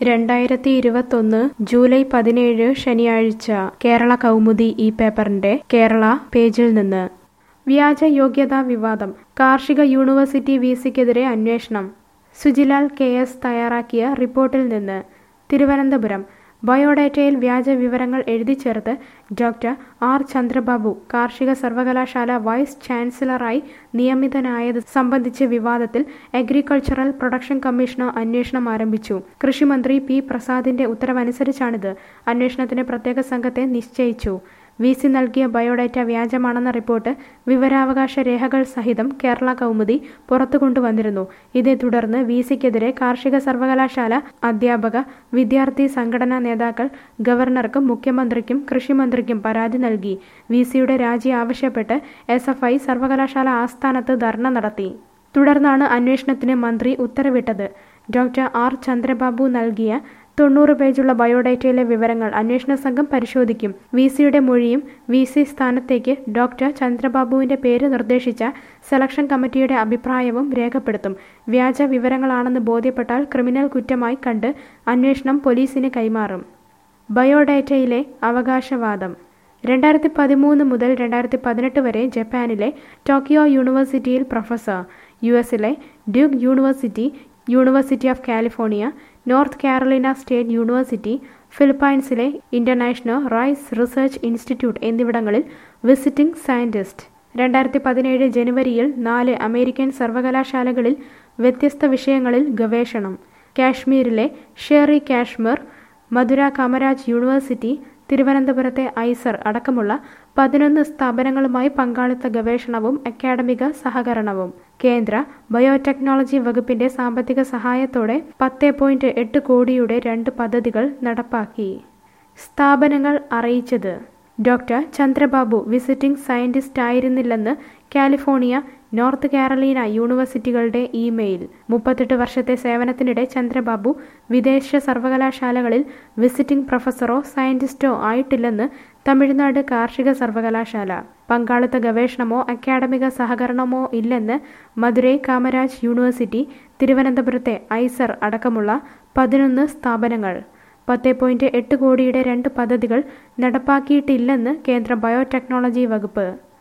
രണ്ടായിരത്തി ഇരുപത്തൊന്ന് ജൂലൈ പതിനേഴ് ശനിയാഴ്ച കേരള കൗമുദി ഈ പേപ്പറിന്റെ കേരള പേജിൽ നിന്ന് വ്യാജ യോഗ്യതാ വിവാദം കാർഷിക യൂണിവേഴ്സിറ്റി വിസിക്കെതിരെ അന്വേഷണം സുജിലാൽ കെ എസ് തയ്യാറാക്കിയ റിപ്പോർട്ടിൽ നിന്ന് തിരുവനന്തപുരം ബയോഡാറ്റയിൽ വ്യാജ വിവരങ്ങൾ എഴുതി ചേർത്ത് ഡോക്ടർ ആർ ചന്ദ്രബാബു കാർഷിക സർവകലാശാല വൈസ് ചാൻസലറായി നിയമിതനായത് സംബന്ധിച്ച വിവാദത്തിൽ അഗ്രികൾച്ചറൽ പ്രൊഡക്ഷൻ കമ്മീഷണർ അന്വേഷണം ആരംഭിച്ചു കൃഷിമന്ത്രി പി പ്രസാദിന്റെ ഉത്തരവനുസരിച്ചാണിത് അന്വേഷണത്തിന് പ്രത്യേക സംഘത്തെ നിശ്ചയിച്ചു വി സി നൽകിയ ബയോഡാറ്റ വ്യാജമാണെന്ന റിപ്പോർട്ട് വിവരാവകാശ രേഖകൾ സഹിതം കേരള കൗമുദി പുറത്തു കൊണ്ടുവന്നിരുന്നു ഇതേ തുടർന്ന് വി സിക്കെതിരെ കാർഷിക സർവകലാശാല അധ്യാപക വിദ്യാർത്ഥി സംഘടനാ നേതാക്കൾ ഗവർണർക്കും മുഖ്യമന്ത്രിക്കും കൃഷിമന്ത്രിക്കും പരാതി നൽകി വി സിയുടെ രാജി ആവശ്യപ്പെട്ട് എസ് എഫ് ഐ സർവകലാശാല ആസ്ഥാനത്ത് ധർണ നടത്തി തുടർന്നാണ് അന്വേഷണത്തിന് മന്ത്രി ഉത്തരവിട്ടത് ഡോക്ടർ ആർ ചന്ദ്രബാബു നൽകിയ തൊണ്ണൂറ് പേജുള്ള ബയോഡാറ്റയിലെ വിവരങ്ങൾ അന്വേഷണ സംഘം പരിശോധിക്കും വി സിയുടെ മൊഴിയും വി സി സ്ഥാനത്തേക്ക് ഡോക്ടർ ചന്ദ്രബാബുവിന്റെ പേര് നിർദ്ദേശിച്ച സെലക്ഷൻ കമ്മിറ്റിയുടെ അഭിപ്രായവും രേഖപ്പെടുത്തും വ്യാജ വിവരങ്ങളാണെന്ന് ബോധ്യപ്പെട്ടാൽ ക്രിമിനൽ കുറ്റമായി കണ്ട് അന്വേഷണം പോലീസിന് കൈമാറും ബയോഡാറ്റയിലെ അവകാശവാദം രണ്ടായിരത്തി പതിമൂന്ന് മുതൽ രണ്ടായിരത്തി പതിനെട്ട് വരെ ജപ്പാനിലെ ടോക്കിയോ യൂണിവേഴ്സിറ്റിയിൽ പ്രൊഫസർ യു എസിലെ Duke university university of California North Carolina state university ഫിലിപ്പൈൻസിലെ ഇന്റർനാഷണൽ റൈസ് റിസർച്ച് ഇൻസ്റ്റിറ്റ്യൂട്ട് എന്നിവിടങ്ങളിൽ വിസിറ്റിംഗ് സയന്റിസ്റ്റ് രണ്ടായിരത്തി പതിനേഴ് ജനുവരിയിൽ നാല് അമേരിക്കൻ സർവകലാശാലകളിൽ വ്യത്യസ്ത വിഷയങ്ങളിൽ ഗവേഷണം കാശ്മീരിലെ ഷെറി കാശ്മീർ മധുര കാമരാജ് യൂണിവേഴ്സിറ്റി തിരുവനന്തപുരത്തെ ഐസർ അടക്കമുള്ള പതിനൊന്ന് സ്ഥാപനങ്ങളുമായി പങ്കാളിത്ത ഗവേഷണവും അക്കാഡമിക സഹകരണവും കേന്ദ്ര ബയോടെക്നോളജി വകുപ്പിന്റെ സാമ്പത്തിക സഹായത്തോടെ പത്ത് പോയിന്റ് എട്ട് കോടിയുടെ രണ്ട് പദ്ധതികൾ നടപ്പാക്കി സ്ഥാപനങ്ങൾ അറിയിച്ചത് ഡോക്ടർ ചന്ദ്രബാബു വിസിറ്റിംഗ് സയന്റിസ്റ്റ് ആയിരുന്നില്ലെന്ന് കാലിഫോർണിയ നോർത്ത് കാരളീന യൂണിവേഴ്സിറ്റികളുടെ ഇമെയിൽ മുപ്പത്തെട്ട് വർഷത്തെ സേവനത്തിനിടെ ചന്ദ്രബാബു വിദേശ സർവകലാശാലകളിൽ വിസിറ്റിംഗ് പ്രൊഫസറോ സയന്റിസ്റ്റോ ആയിട്ടില്ലെന്ന് തമിഴ്നാട് കാർഷിക സർവകലാശാല പങ്കാളിത്ത ഗവേഷണമോ അക്കാഡമിക സഹകരണമോ ഇല്ലെന്ന് മധുരൈ കാമരാജ് യൂണിവേഴ്സിറ്റി തിരുവനന്തപുരത്തെ ഐസർ അടക്കമുള്ള പതിനൊന്ന് സ്ഥാപനങ്ങൾ പത്ത് പോയിന്റ് എട്ട് കോടിയുടെ രണ്ട് പദ്ധതികൾ നടപ്പാക്കിയിട്ടില്ലെന്ന് കേന്ദ്ര ബയോടെക്നോളജി വകുപ്പ്